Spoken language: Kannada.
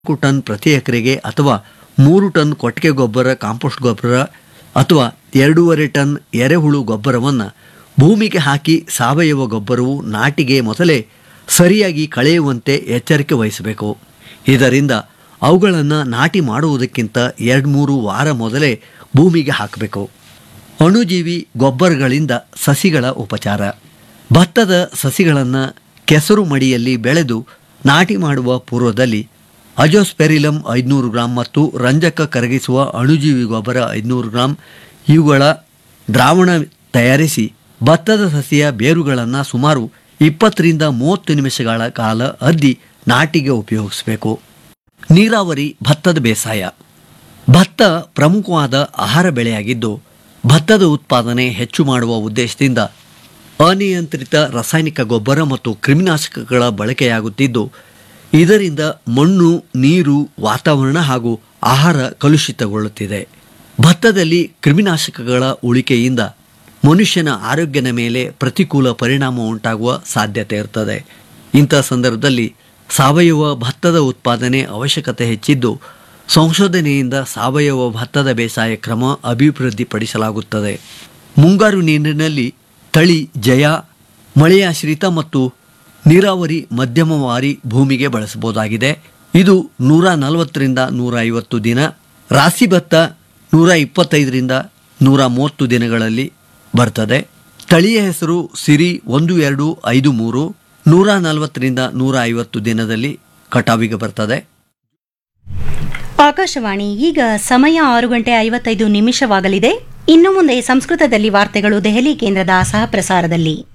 ನಾಲ್ಕು ಟನ್ ಪ್ರತಿ ಎಕರೆಗೆ ಅಥವಾ ಮೂರು ಟನ್ ಕೊಟ್ಟಿಗೆ ಗೊಬ್ಬರ ಕಾಂಪೋಸ್ಟ್ ಗೊಬ್ಬರ ಅಥವಾ ಎರಡೂವರೆ ಟನ್ ಎರೆಹುಳು ಗೊಬ್ಬರವನ್ನು ಭೂಮಿಗೆ ಹಾಕಿ ಸಾವಯವ ಗೊಬ್ಬರವು ನಾಟಿಗೆ ಮೊದಲೇ ಸರಿಯಾಗಿ ಕಳೆಯುವಂತೆ ಎಚ್ಚರಿಕೆ ವಹಿಸಬೇಕು ಇದರಿಂದ ಅವುಗಳನ್ನು ನಾಟಿ ಮಾಡುವುದಕ್ಕಿಂತ ಎರಡು ಮೂರು ವಾರ ಮೊದಲೇ ಭೂಮಿಗೆ ಹಾಕಬೇಕು ಅಣುಜೀವಿ ಗೊಬ್ಬರಗಳಿಂದ ಸಸಿಗಳ ಉಪಚಾರ ಭತ್ತದ ಸಸಿಗಳನ್ನು ಕೆಸರು ಮಡಿಯಲ್ಲಿ ಬೆಳೆದು ನಾಟಿ ಮಾಡುವ ಪೂರ್ವದಲ್ಲಿ ಅಜೋಸ್ಪೆರಿಲಮ್ ಐದುನೂರು ಗ್ರಾಂ ಮತ್ತು ರಂಜಕ ಕರಗಿಸುವ ಅಣುಜೀವಿ ಗೊಬ್ಬರ ಐದುನೂರು ಗ್ರಾಂ ಇವುಗಳ ದ್ರಾವಣ ತಯಾರಿಸಿ ಭತ್ತದ ಸಸಿಯ ಬೇರುಗಳನ್ನು ಸುಮಾರು ಇಪ್ಪತ್ತರಿಂದ ಮೂವತ್ತು ನಿಮಿಷಗಳ ಕಾಲ ಅದ್ದಿ ನಾಟಿಗೆ ಉಪಯೋಗಿಸಬೇಕು ನೀರಾವರಿ ಭತ್ತದ ಬೇಸಾಯ ಭತ್ತ ಪ್ರಮುಖವಾದ ಆಹಾರ ಬೆಳೆಯಾಗಿದ್ದು ಭತ್ತದ ಉತ್ಪಾದನೆ ಹೆಚ್ಚು ಮಾಡುವ ಉದ್ದೇಶದಿಂದ ಅನಿಯಂತ್ರಿತ ರಾಸಾಯನಿಕ ಗೊಬ್ಬರ ಮತ್ತು ಕ್ರಿಮಿನಾಶಕಗಳ ಬಳಕೆಯಾಗುತ್ತಿದ್ದು ಇದರಿಂದ ಮಣ್ಣು ನೀರು ವಾತಾವರಣ ಹಾಗೂ ಆಹಾರ ಕಲುಷಿತಗೊಳ್ಳುತ್ತಿದೆ ಭತ್ತದಲ್ಲಿ ಕ್ರಿಮಿನಾಶಕಗಳ ಉಳಿಕೆಯಿಂದ ಮನುಷ್ಯನ ಆರೋಗ್ಯದ ಮೇಲೆ ಪ್ರತಿಕೂಲ ಪರಿಣಾಮ ಉಂಟಾಗುವ ಸಾಧ್ಯತೆ ಇರ್ತದೆ ಇಂಥ ಸಂದರ್ಭದಲ್ಲಿ ಸಾವಯವ ಭತ್ತದ ಉತ್ಪಾದನೆ ಅವಶ್ಯಕತೆ ಹೆಚ್ಚಿದ್ದು ಸಂಶೋಧನೆಯಿಂದ ಸಾವಯವ ಭತ್ತದ ಬೇಸಾಯ ಕ್ರಮ ಅಭಿವೃದ್ಧಿಪಡಿಸಲಾಗುತ್ತದೆ ಮುಂಗಾರು ನೀರಿನಲ್ಲಿ ತಳಿ ಜಯ ಮಳೆಯಾಶ್ರಿತ ಮತ್ತು ನೀರಾವರಿ ಮಧ್ಯಮವಾರಿ ಭೂಮಿಗೆ ಬಳಸಬಹುದಾಗಿದೆ ಇದು ನೂರ ನಲವತ್ತರಿಂದ ನೂರ ಐವತ್ತು ದಿನ ರಾಸಿ ಭತ್ತ ನೂರ ಇಪ್ಪತ್ತೈದರಿಂದ ನೂರ ಮೂವತ್ತು ದಿನಗಳಲ್ಲಿ ಬರ್ತದೆ ತಳಿಯ ಹೆಸರು ಸಿರಿ ಒಂದು ಎರಡು ಐದು ಮೂರು ನೂರ ನಲವತ್ತರಿಂದ ನೂರ ಐವತ್ತು ದಿನದಲ್ಲಿ ಕಟಾವಿಗೆ ಬರ್ತದೆ ಆಕಾಶವಾಣಿ ಈಗ ಸಮಯ ಆರು ಗಂಟೆ ಐವತ್ತೈದು ನಿಮಿಷವಾಗಲಿದೆ ಇನ್ನು ಮುಂದೆ ಸಂಸ್ಕೃತದಲ್ಲಿ ವಾರ್ತೆಗಳು ದೆಹಲಿ ಕೇಂದ್ರದ ಸಹ ಪ್ರಸಾರದಲ್ಲಿ